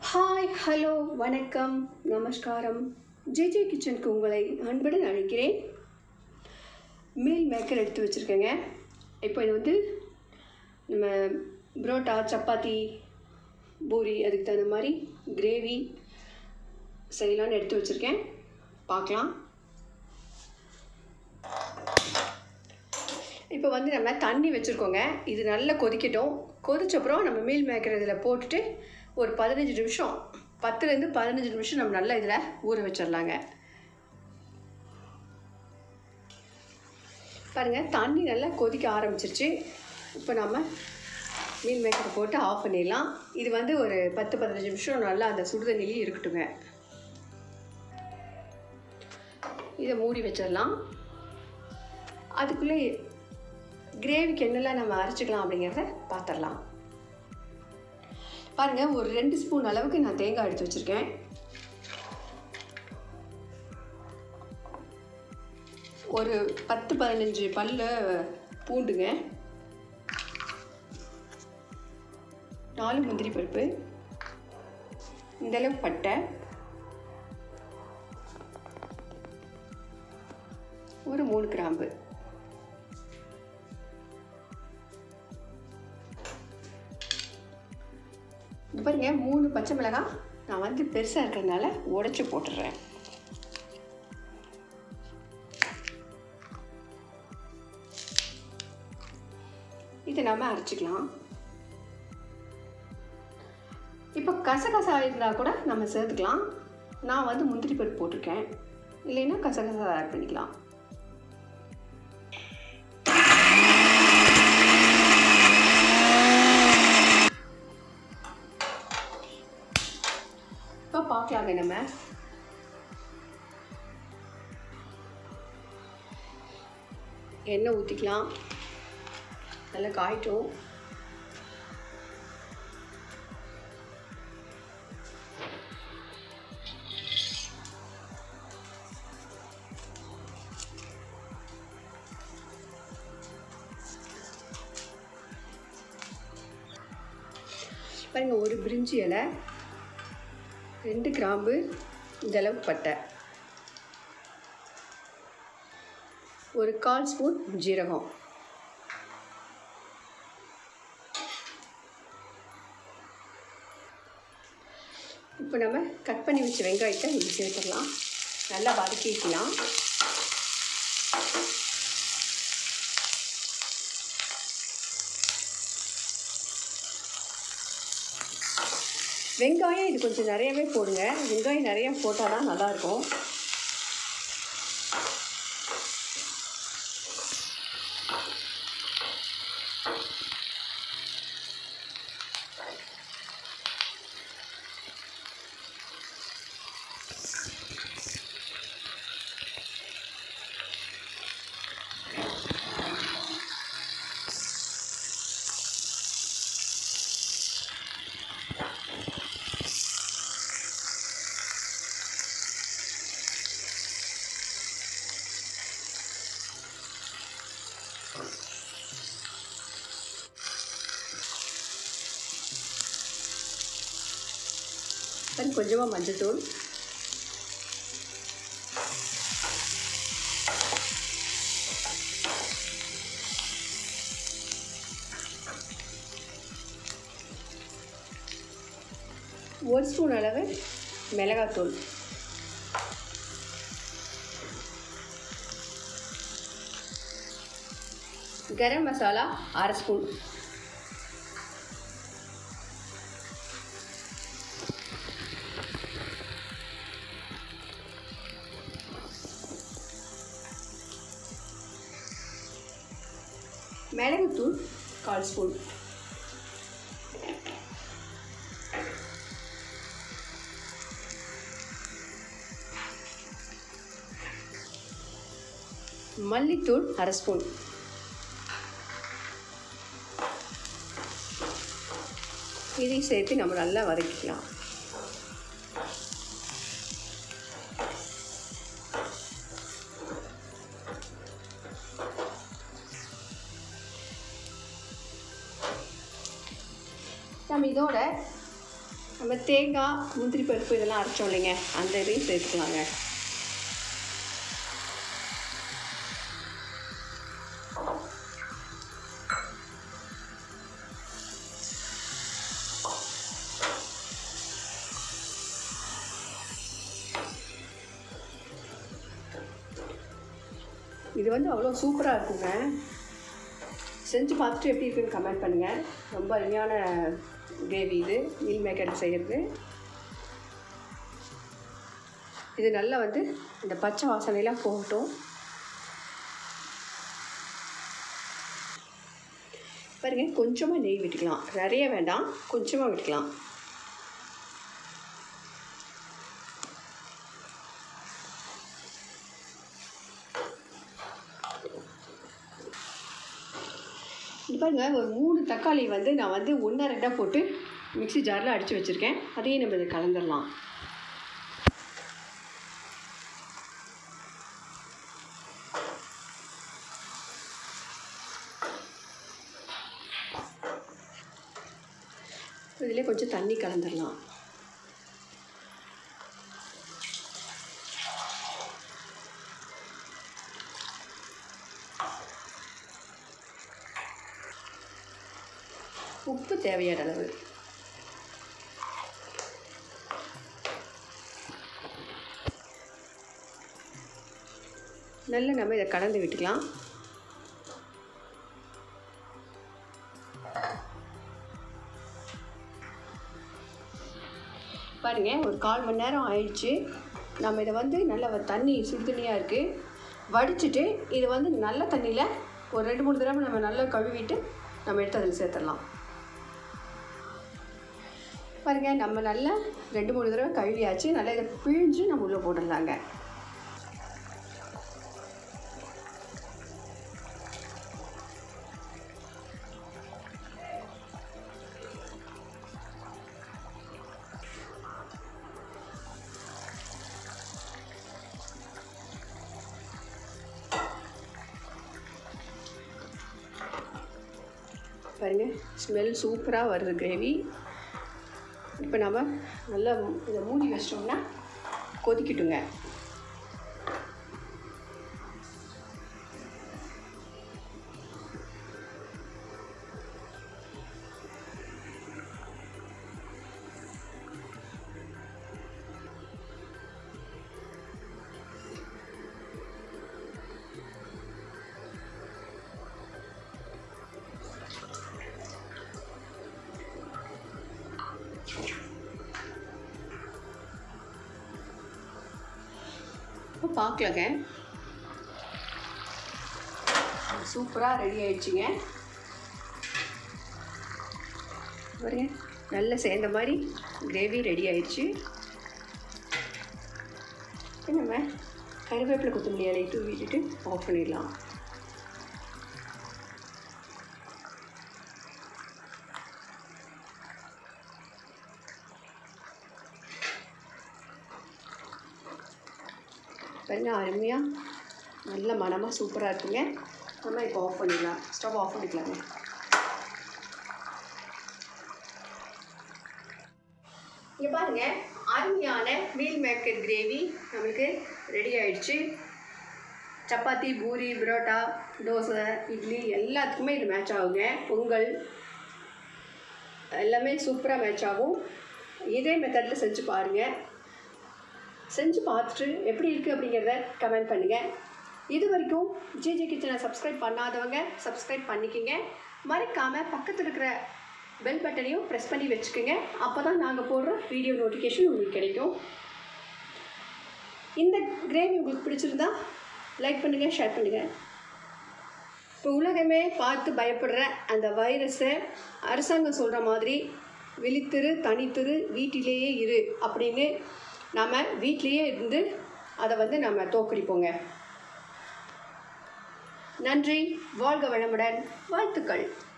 hi hello வணக்கம் நமஸ்காரம் JJ கிச்சனுக்கு உங்களை அன்புடன் அழைக்கிறேன் மீல் மேக்கர் எடுத்து வச்சுருக்கேங்க இப்போ இது வந்து நம்ம புரோட்டா சப்பாத்தி பூரி அதுக்கு தகுந்த மாதிரி கிரேவி செய்யலான்னு எடுத்து வச்சுருக்கேன் பார்க்கலாம் இப்போ வந்து நம்ம தண்ணி வச்சுருக்கோங்க இது நல்லா கொதிக்கட்டும் கொதிச்சப்புறம் நம்ம மீல் மேக்கர் இதில் போட்டுட்டு ஒரு பதினஞ்சு நிமிஷம் பத்துலேருந்து பதினஞ்சு நிமிஷம் நம்ம நல்லா இதில் ஊற வச்சிடலாங்க பாருங்கள் தண்ணி நல்லா கொதிக்க ஆரம்பிச்சிருச்சு இப்போ நம்ம மீன் மேக்கரை போட்டு ஆஃப் பண்ணிடலாம் இது வந்து ஒரு பத்து பதினஞ்சு நிமிஷம் நல்லா அந்த சுடுதண்ணிலேயே இருக்கட்டுங்க இதை மூடி வச்சிடலாம் அதுக்குள்ளே கிரேவிக்கு என்னெல்லாம் நம்ம அரைச்சிக்கலாம் அப்படிங்கிறத பார்த்துடலாம் பாருங்கள் ஒரு ரெண்டு ஸ்பூன் அளவுக்கு நான் தேங்காய் எடுத்து வச்சுருக்கேன் ஒரு பத்து பதினஞ்சு பல்ல பூண்டுங்க நாலு முந்திரி பருப்பு இந்தளவு பட்டை ஒரு மூணு கிராம்பு இது பாருங்க மூணு பச்சை மிளகாய் நான் வந்து பெருசாக இருக்கிறதுனால உடச்சி போட்டுடுறேன் இதை நம்ம அரைச்சிக்கலாம் இப்போ கசகசா இருந்தால் கூட நம்ம சேர்த்துக்கலாம் நான் வந்து முந்திரி பருப்பு போட்டிருக்கேன் இல்லைன்னா கசகசா ஆட் பண்ணிக்கலாம் இப்போ பார்க்கலாங்க நம்ம எண்ணெய் ஊற்றிக்கலாம் நல்லா காயட்டும் பாருங்க ஒரு பிரிஞ்சி இலை ரெண்டு கிராம்பு இதளவு பட்டை ஒரு கால் ஸ்பூன் ஜீரகம் இப்போ நம்ம கட் பண்ணி வச்ச வெங்காயத்தை இப்படி சேர்த்துக்கலாம் நல்லா வதக்கிக்கலாம் வெங்காயம் இது கொஞ்சம் நிறையவே போடுங்க வெங்காயம் நிறைய போட்டால் தான் நல்லாயிருக்கும் அப்புறம் கொஞ்சமாக மஞ்சள்தூள் ஒரு ஸ்பூன் அளவு மிளகாத்தூள் கரம் மசாலா அரை ஸ்பூன் மிளகுத்தூள் கால் ஸ்பூன் மல்லித்தூள் அரை ஸ்பூன் இதையும் சேர்த்து நம்ம நல்லா வதக்கிக்கலாம் நம்ம இதோட நம்ம தேங்காய் முந்திரி பருப்பு இதெல்லாம் அரைச்சோம் இல்லைங்க அந்த இதையும் சேர்த்துக்கலாங்க இது வந்து அவ்வளோ சூப்பராக இருக்குங்க செஞ்சு பார்த்துட்டு எப்படி இருக்குன்னு கமெண்ட் பண்ணுங்கள் ரொம்ப அருமையான கிரேவி இது மீல் மேக்கர் செய்கிறது இது நல்லா வந்து இந்த பச்சை வாசனையெல்லாம் போகட்டும் பாருங்க கொஞ்சமாக நெய் விட்டுக்கலாம் நிறைய வேண்டாம் கொஞ்சமாக விட்டுக்கலாம் இது பாருங்க ஒரு மூணு தக்காளி வந்து நான் வந்து ஒன்றா ரெண்டாக போட்டு மிக்ஸி ஜாரில் அடித்து வச்சுருக்கேன் அதையும் நம்ம இதை கலந்துடலாம் இதிலே கொஞ்சம் தண்ணி கலந்துடலாம் உப்பு தேவையான அளவு நல்லா நம்ம இதை கலந்து விட்டுக்கலாம் பாருங்க ஒரு கால் மணி நேரம் ஆயிடுச்சு நம்ம இதை வந்து நல்ல ஒரு தண்ணி சுடு தண்ணியாக இருக்குது வடிச்சிட்டு இது வந்து நல்ல தண்ணியில் ஒரு ரெண்டு மூணு தடவை நம்ம நல்லா கழுவிட்டு நம்ம எடுத்து அதில் சேர்த்துடலாம் பாருங்க நம்ம நல்லா ரெண்டு மூணு தடவை கழுவியாச்சு நல்லா இதை பிழிஞ்சு நம்ம உள்ளே போட்டுடலாங்க பாருங்க ஸ்மெல் சூப்பராக வருது கிரேவி இப்போ நம்ம நல்லா இதை மூடி வச்சிட்டோம்னா கொதிக்கட்டுங்க இப்போ பார்க்கலங்க சூப்பராக ரெடி ஆயிடுச்சுங்க பாருங்க நல்லா சேர்ந்த மாதிரி கிரேவி ரெடி ஆயிடுச்சு இப்போ நம்ம கருவேப்பிலை கொத்தமல்லி இலையை தூவி விட்டுட்டு ஆஃப் பண்ணிடலாம் பாருங்க அருமையாக நல்ல மணமாக சூப்பராக இருக்குங்க நம்ம இப்போ ஆஃப் பண்ணிடலாம் ஸ்டவ் ஆஃப் பண்ணிக்கலாங்க இங்கே பாருங்க அருமையான மீல் மேக்கர் கிரேவி நம்மளுக்கு ரெடி ஆயிடுச்சு சப்பாத்தி பூரி பரோட்டா தோசை இட்லி எல்லாத்துக்குமே இது மேட்ச் ஆகுங்க பொங்கல் எல்லாமே சூப்பராக மேட்ச் ஆகும் இதே மெத்தடில் செஞ்சு பாருங்கள் செஞ்சு பார்த்துட்டு எப்படி இருக்குது அப்படிங்கிறத கமெண்ட் பண்ணுங்கள் இது வரைக்கும் ஜிஜி கிச்சனை சப்ஸ்கிரைப் பண்ணாதவங்க சப்ஸ்கிரைப் பண்ணிக்கோங்க மறக்காமல் பக்கத்தில் இருக்கிற பெல் பட்டனையும் ப்ரெஸ் பண்ணி வச்சுக்கோங்க அப்போ தான் நாங்கள் போடுற வீடியோ நோட்டிஃபிகேஷன் உங்களுக்கு கிடைக்கும் இந்த கிரேவி உங்களுக்கு பிடிச்சிருந்தா லைக் பண்ணுங்கள் ஷேர் பண்ணுங்கள் இப்போ உலகமே பார்த்து பயப்படுற அந்த வைரஸை அரசாங்கம் சொல்கிற மாதிரி விழித்திரு தனித்திரு வீட்டிலேயே இரு அப்படின்னு நாம் வீட்டிலேயே இருந்து அதை வந்து நம்ம தோக்கடிப்போங்க நன்றி வாழ்க வளமுடன் வாழ்த்துக்கள்